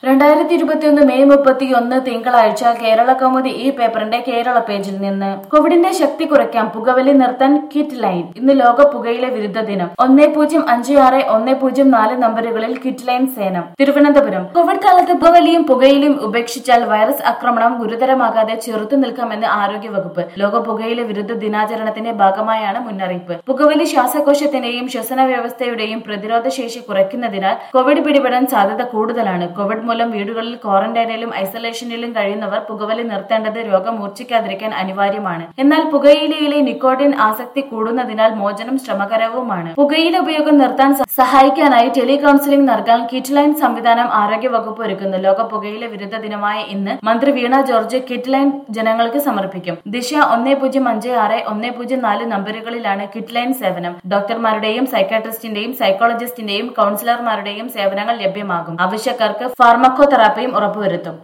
രണ്ടായിരത്തി ഇരുപത്തിയൊന്ന് മെയ് മുപ്പത്തിയൊന്ന് തിങ്കളാഴ്ച കേരള കൗമുദി ഈ പേപ്പറിന്റെ കേരള പേജിൽ നിന്ന് കോവിഡിന്റെ ശക്തി കുറയ്ക്കാം പുകവലി നിർത്താൻ കിറ്റ് ലൈൻ ഇന്ന് ലോക പുകയില വിരുദ്ധ ദിനം ഒന്നേ പൂജ്യം അഞ്ച് ആറ് ഒന്നേ പൂജ്യം നാല് നമ്പറുകളിൽ കിറ്റ് ലൈൻ സേനം തിരുവനന്തപുരം കോവിഡ് കാലത്ത് പുകവലിയും പുകയിലും ഉപേക്ഷിച്ചാൽ വൈറസ് ആക്രമണം ഗുരുതരമാകാതെ ചെറുത്തു നിൽക്കാമെന്ന് ആരോഗ്യവകുപ്പ് ലോക പുകയില വിരുദ്ധ ദിനാചരണത്തിന്റെ ഭാഗമായാണ് മുന്നറിയിപ്പ് പുകവലി ശ്വാസകോശത്തിന്റെയും ശ്വസന വ്യവസ്ഥയുടെയും പ്രതിരോധ ശേഷി കുറയ്ക്കുന്നതിനാൽ കോവിഡ് പിടിപെടാൻ സാധ്യത കൂടുതലാണ് കോവിഡ് മൂലം വീടുകളിൽ ക്വാറന്റൈനിലും ഐസൊലേഷനിലും കഴിയുന്നവർ പുകവലി നിർത്തേണ്ടത് രോഗം മൂർച്ഛിക്കാതിരിക്കാൻ അനിവാര്യമാണ് എന്നാൽ പുകയിലയിലെ നിക്കോട്ടിൻ ആസക്തി കൂടുന്നതിനാൽ മോചനം ശ്രമകരവുമാണ് പുകയില ഉപയോഗം നിർത്താൻ സ- സഹായിക്കാനായി ടെലി കൌൺസിലിംഗ് നൽകാൻ കിറ്റ് ലൈൻ സംവിധാനം ആരോഗ്യവകുപ്പ് ഒരുക്കുന്നു ലോക പുകയില വിരുദ്ധ ദിനമായ ഇന്ന് മന്ത്രി വീണ ജോർജ് കിറ്റ് ലൈൻ ജനങ്ങൾക്ക് സമർപ്പിക്കും ദിശ ഒന്നേ പൂജ്യം അഞ്ച് ആറ് ഒന്നേ പൂജ്യം നാല് നമ്പറുകളിലാണ് കിറ്റ് ലൈൻ സേവനം ഡോക്ടർമാരുടെയും സൈക്കാട്രിസ്റ്റിന്റെയും സൈക്കോളജിസ്റ്റിന്റെയും കൌൺസിലർമാരുടെയും സേവനങ്ങൾ ലഭ്യമാകും ആവശ്യക്കാർക്ക് ഫാർമക്കോ തെറാപ്പിയും ഉറപ്പുവരുത്തും